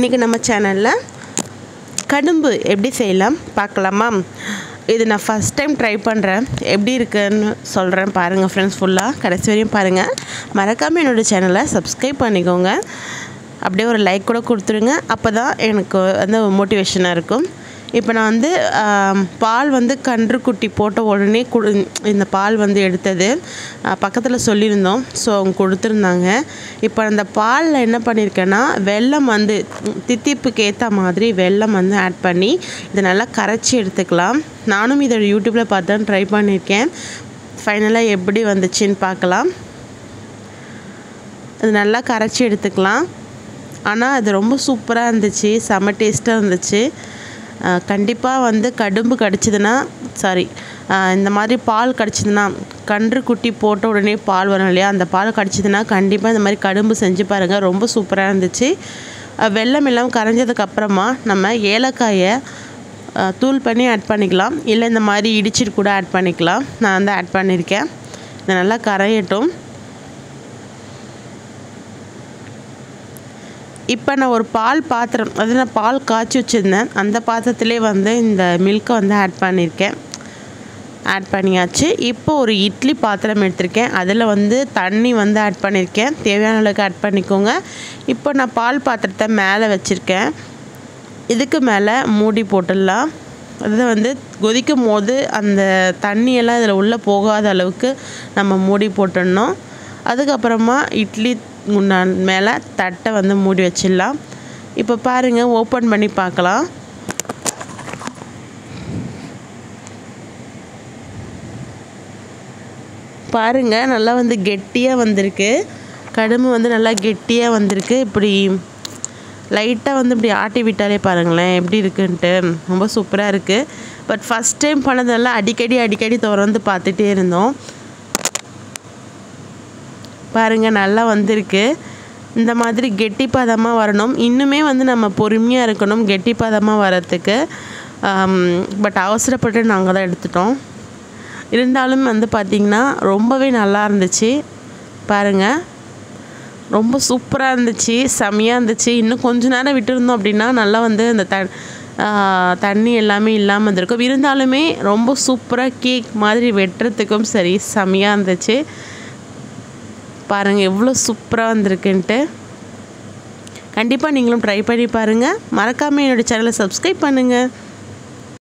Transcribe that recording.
இன்றைக்கி நம்ம சேனலில் கடும்பு எப்படி செய்யலாம் பார்க்கலாமா இது நான் ஃபஸ்ட் டைம் ட்ரை பண்ணுறேன் எப்படி இருக்குன்னு சொல்கிறேன் பாருங்கள் ஃப்ரெண்ட்ஸ் ஃபுல்லாக கடைசி வரையும் பாருங்கள் மறக்காமல் என்னோடய சேனலை சப்ஸ்கிரைப் பண்ணிக்கோங்க அப்படியே ஒரு லைக் கூட கொடுத்துருங்க அப்போ தான் எனக்கு வந்து மோட்டிவேஷனாக இருக்கும் இப்போ நான் வந்து ஆம், பால் வந்து கன்று குட்டி போட்ட உடனே குடு இந்த பால் வந்து எடுத்தது பக்கத்தில் சொல்லியிருந்தோம் ஸோ அவங்க கொடுத்துருந்தாங்க இப்போ அந்த பாலில் என்ன பண்ணியிருக்கேன்னா வெல்லம் வந்து ம், தித்திப்புக்கு ஏற்ற மாதிரி வெல்லம் வந்து ஆட் பண்ணி இதை நல்லா கரைச்சி எடுத்துக்கலாம் நானும் இதை யூடியூப்பில் பார்த்து தான் ட்ரை பண்ணியிருக்கேன் ஃபைனலாக எப்படி வந்துச்சுன்னு பார்க்கலாம் அது நல்லா கரைச்சி எடுத்துக்கலாம் ஆனால் அது ரொம்ப சூப்பராக இருந்துச்சு செம்ம டேஸ்ட்டாக இருந்துச்சு கண்டிப்பாக வந்து கடும்பு கடிச்சதுன்னா சாரி இந்த மாதிரி பால் கடிச்சதுன்னா கன்று குட்டி போட்ட உடனே பால் வரும் இல்லையா அந்த பால் கடிச்சதுன்னா கண்டிப்பாக இந்த மாதிரி கடும்பு செஞ்சு பாருங்கள் ரொம்ப சூப்பராக இருந்துச்சு அஹ் வெல்லம் எல்லாம் கரைஞ்சதுக்கப்புறமா நம்ம ஏலக்காயை அஹ் தூள் பண்ணி ஆட் பண்ணிக்கலாம் இல்லை இந்த மாதிரி இடிச்சிட்டு கூட ஆட் பண்ணிக்கலாம் நான் வந்து ஆட் பண்ணியிருக்கேன் இது நல்லா கரையட்டும் இப்போ நான் ஒரு பால் பாத்திரம் அது நான் பால் காய்ச்சி வச்சுருந்தேன் அந்த பாத்திரத்திலே வந்து இந்த மில்கை வந்து ஆட் பண்ணியிருக்கேன் ஆட் பண்ணியாச்சு இப்போ ஒரு இட்லி பாத்திரம் எடுத்திருக்கேன் அதில் வந்து தண்ணி வந்து ஆட் பண்ணியிருக்கேன் தேவையான அளவுக்கு ஆட் பண்ணிக்கோங்க இப்போ நான் பால் பாத்திரத்தை மேலே வச்சுருக்கேன் இதுக்கு மேலே மூடி போட்டுடலாம் அது வந்து கொதிக்கும் போது அந்த தண்ணியெல்லாம் இதில் உள்ளே போகாத அளவுக்கு நம்ம மூடி போட்டுடணும் அதுக்கப்புறமா இட்லி குண்டான் மேலே தட்டை வந்து மூடி வச்சிடலாம் இப்போ பாருங்கள் ஓப்பன் பண்ணி பார்க்கலாம் பாருங்கள் நல்லா வந்து கெட்டியாக வந்திருக்கு கடும்பு வந்து நல்லா கெட்டியாக வந்திருக்கு இப்படி லைட்டாக வந்து இப்படி ஆட்டி விட்டாலே பாருங்களேன் எப்படி இருக்குன்ட்டு ரொம்ப சூப்பராக இருக்குது பட் ஃபஸ்ட் டைம் பண்ணதெல்லாம் அடிக்கடி அடிக்கடி திறந்து பார்த்துட்டே இருந்தோம் பாருங்கள் நல்லா வந்திருக்கு இந்த மாதிரி கெட்டிப்பதமாக வரணும் இன்னுமே வந்து நம்ம பொறுமையாக இருக்கணும் கெட்டிப்பதமாக வரத்துக்கு பட் அவசரப்பட்டு நாங்கள் தான் எடுத்துட்டோம் இருந்தாலும் வந்து பார்த்திங்கன்னா ரொம்பவே நல்லா இருந்துச்சு பாருங்கள் ரொம்ப சூப்பராக இருந்துச்சு செம்மையாக இருந்துச்சு இன்னும் கொஞ்ச நேரம் விட்டுருந்தோம் அப்படின்னா நல்லா வந்து அந்த த ஆஹ் தண்ணி எல்லாமே இல்லாமல் இருந்திருக்கும் இருந்தாலுமே ரொம்ப சூப்பராக கேக் மாதிரி வெட்டுறதுக்கும் சரி செம்மையாக இருந்துச்சு பாருங்கள் எவ்வளோ சூப்பராக வந்திருக்குன்ட்டு கண்டிப்பாக நீங்களும் ட்ரை பண்ணி பாருங்கள் மறக்காமல் என்னோடய சேனலை சப்ஸ்கிரைப் பண்ணுங்கள்